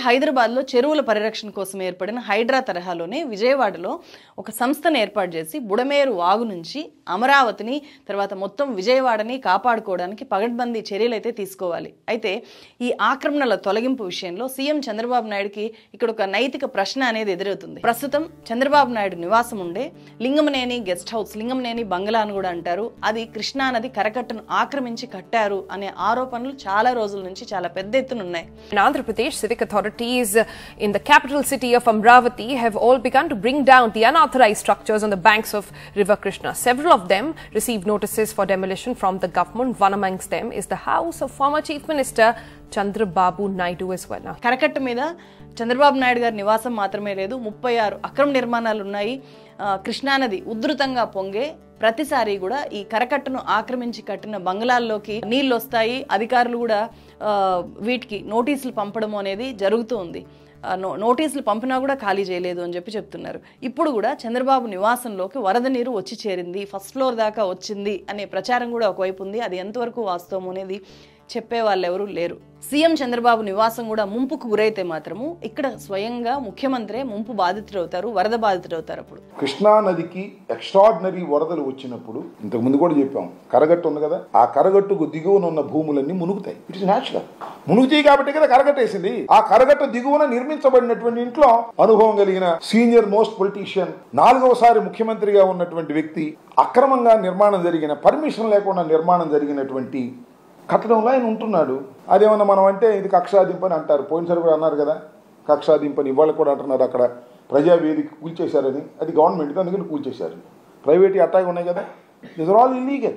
హైదరాబాద్లో చెరువుల పరిరక్షణ కోసం ఏర్పడిన హైడ్రా తరహాలోనే విజయవాడలో ఒక సంస్థను ఏర్పాటు చేసి బుడమేరు వాగు నుంచి అమరావతిని తర్వాత మొత్తం విజయవాడని కాపాడుకోవడానికి పగడ్బందీ చర్యలు అయితే తీసుకోవాలి అయితే ఈ ఆక్రమణల తొలగింపు విషయంలో సీఎం చంద్రబాబు నాయుడుకి ఇక్కడ ఒక నైతిక ప్రశ్న అనేది ఎదురవుతుంది ప్రస్తుతం చంద్రబాబు నాయుడు నివాసం ఉండే లింగమనేని గెస్ట్ హౌస్ లింగమనేని బంగ్లా అని కూడా అంటారు అది కృష్ణా నది కరకట్టను ఆక్రమించి కట్టారు అనే ఆరోపణలు చాలా రోజుల నుంచి చాలా పెద్ద ఎత్తున ఉన్నాయి In Andhra Pradesh, civic authorities in the capital city of Amravati have all begun to bring down the unauthorized structures on the banks of River Krishna. Several of them received notices for demolition from the government. One amongst them is the house of former Chief Minister Chandrababu Naidu as well. Now, కరకట్ట మీద చంద్రబాబు నాయుడు గారి నివాసం మాత్రమే లేదు ముప్పై ఆరు అక్రమ నిర్మాణాలు ఉన్నాయి ఆ, కృష్ణానది ఉధృతంగా పొంగే ప్రతిసారి కూడా ఈ కరకట్టను ఆక్రమించి కట్టిన బంగ్లాల్లోకి నీళ్ళు వస్తాయి అధికారులు కూడా ఆ, వీటికి నోటీసులు పంపడం అనేది జరుగుతూ ఉంది ఆ, నో- నోటీసులు పంపినా కూడా ఖాళీ చేయలేదు అని చెప్పి చెప్తున్నారు ఇప్పుడు కూడా చంద్రబాబు నివాసంలోకి వరద నీరు వచ్చి చేరింది ఫస్ట్ ఫ్లోర్ దాకా వచ్చింది అనే ప్రచారం కూడా ఒకవైపు ఉంది అది ఎంతవరకు వాస్తవం అనేది చెప్పే వాళ్ళు ఎవరు లేరు సీఎం చంద్రబాబు నివాసం కూడా ముంపుకు గురైతే మాత్రము ఇక్కడ స్వయంగా ముఖ్యమంత్రే ముంపు బాధితుడవుతారు వరద బాధితుడవుతారు అప్పుడు కృష్ణా నదికి ఎక్స్ట్రాడినరీ వరదలు వచ్చినప్పుడు ఇంతకు ముందు కూడా చెప్పాం కరగట్టు ఉంది కదా ఆ కరగట్టుకు దిగువన ఉన్న భూములన్నీ మునుగుతాయి ఇట్ ఇస్ న్యాచురల్ మునుగుతాయి కాబట్టి కదా కరగట్టేసింది ఆ కరగట్టు దిగువన నిర్మించబడినటువంటి ఇంట్లో అనుభవం కలిగిన సీనియర్ మోస్ట్ పొలిటీషియన్ నాలుగవసారి ముఖ్యమంత్రిగా ఉన్నటువంటి వ్యక్తి అక్రమంగా నిర్మాణం జరిగిన పర్మిషన్ లేకుండా నిర్మాణం జరిగినటువంటి కట్టడంలో ఆయన ఉంటున్నాడు అదేమన్నా మనం అంటే ఇది కక్షాదింపని అంటారు పోయినసారి కూడా అన్నారు కదా కక్షాదింపని ఇవాళ కూడా అంటున్నారు అక్కడ ప్రజావేదిక కూల్చేశారని అది గవర్నమెంట్ది అందుకని కూల్చేశారు ప్రైవేట్ అట్టాగా ఉన్నాయి కదా దిస్ ఆర్ ఆల్ ఇల్లీగల్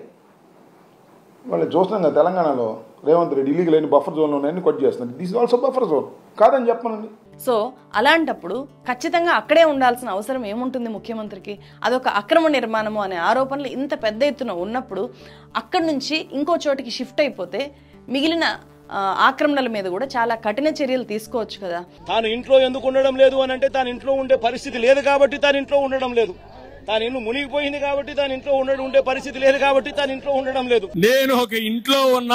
వాళ్ళు చూస్తున్నాం కదా తెలంగాణలో రేవంత్ రెడ్డి ఇల్లీగల్ అయిన బఫర్ జోన్లో ఉన్నాయని కట్ చేస్తున్నారు దిస్ ఆల్సో బఫర్ జోన్ కాదని చెప్పనండి సో అలాంటప్పుడు ఖచ్చితంగా అక్కడే ఉండాల్సిన అవసరం ఏముంటుంది ముఖ్యమంత్రికి అదొక అక్రమ నిర్మాణము అనే ఆరోపణలు ఇంత పెద్ద ఎత్తున ఉన్నప్పుడు అక్కడి నుంచి ఇంకో చోటికి షిఫ్ట్ అయిపోతే మిగిలిన ఆ, ఆక్రమణల మీద కూడా చాలా కఠిన చర్యలు తీసుకోవచ్చు కదా తాను ఇంట్లో ఎందుకు ఉండడం లేదు అని అంటే తాను ఇంట్లో ఉండే పరిస్థితి లేదు కాబట్టి తాను ఇంట్లో ఉండడం లేదు తాను ఇల్లు మునిగిపోయింది కాబట్టి తాను ఇంట్లో ఉండడం ఉండే పరిస్థితి లేదు కాబట్టి తాను ఇంట్లో ఉండడం లేదు నేను ఒక ఇంట్లో ఉన్న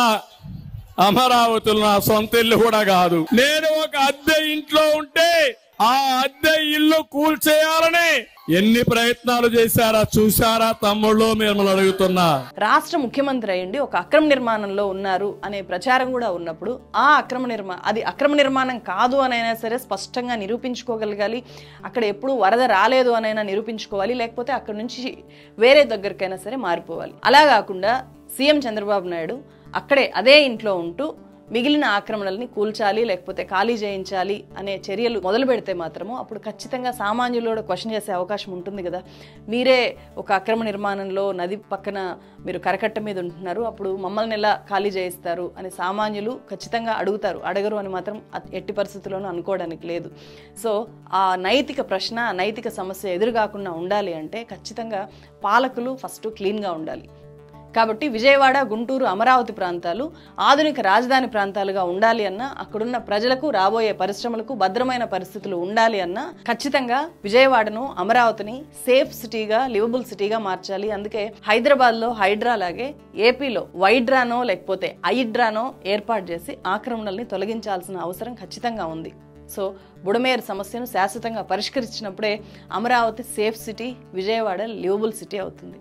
అమరావతులు నా సొంత ఇల్లు కూడా కాదు నేను ఒక అద్దె ఇంట్లో ఉంటే ఆ అద్దె ఇల్లు కూల్చేయాలని ఎన్ని ప్రయత్నాలు చేశారా చూసారా తమ్ముళ్ళు మిమ్మల్ని అడుగుతున్నా రాష్ట్ర ముఖ్యమంత్రి అయ్యండి ఒక అక్రమ నిర్మాణంలో ఉన్నారు అనే ప్రచారం కూడా ఉన్నప్పుడు ఆ అక్రమ నిర్మా అది అక్రమ నిర్మాణం కాదు అనైనా సరే స్పష్టంగా నిరూపించుకోగలగాలి అక్కడ ఎప్పుడు వరద రాలేదు అనైనా నిరూపించుకోవాలి లేకపోతే అక్కడ నుంచి వేరే దగ్గరికైనా సరే మారిపోవాలి అలా కాకుండా సీఎం చంద్రబాబు నాయుడు అక్కడే అదే ఇంట్లో ఉంటూ మిగిలిన ఆక్రమణల్ని కూల్చాలి లేకపోతే ఖాళీ చేయించాలి అనే చర్యలు మొదలు పెడితే మాత్రము అప్పుడు ఖచ్చితంగా సామాన్యులు కూడా క్వశ్చన్ చేసే అవకాశం ఉంటుంది కదా మీరే ఒక అక్రమ నిర్మాణంలో నది పక్కన మీరు కరకట్ట మీద ఉంటున్నారు అప్పుడు మమ్మల్ని ఎలా ఖాళీ చేయిస్తారు అని సామాన్యులు ఖచ్చితంగా అడుగుతారు అడగరు అని మాత్రం అ- ఎట్టి పరిస్థితుల్లోనూ అనుకోవడానికి లేదు సో ఆ నైతిక ప్రశ్న ఆ నైతిక సమస్య ఎదురుగాకుండా ఉండాలి అంటే ఖచ్చితంగా పాలకులు ఫస్ట్ క్లీన్గా ఉండాలి కాబట్టి విజయవాడ గుంటూరు అమరావతి ప్రాంతాలు ఆధునిక రాజధాని ప్రాంతాలుగా ఉండాలి అన్నా అక్కడున్న ప్రజలకు రాబోయే పరిశ్రమలకు భద్రమైన పరిస్థితులు ఉండాలి అన్నా ఖచ్చితంగా విజయవాడను అమరావతిని సేఫ్ సిటీగా లివబుల్ సిటీగా మార్చాలి అందుకే హైదరాబాద్ లో హైడ్రా లాగే ఏపీలో వైడ్రానో లేకపోతే ఐడ్రానో ఏర్పాటు చేసి ఆక్రమణల్ని తొలగించాల్సిన అవసరం ఖచ్చితంగా ఉంది సో బుడమేరు సమస్యను శాశ్వతంగా పరిష్కరించినప్పుడే Amaravati safe city Vijayawada livable city అవుతుంది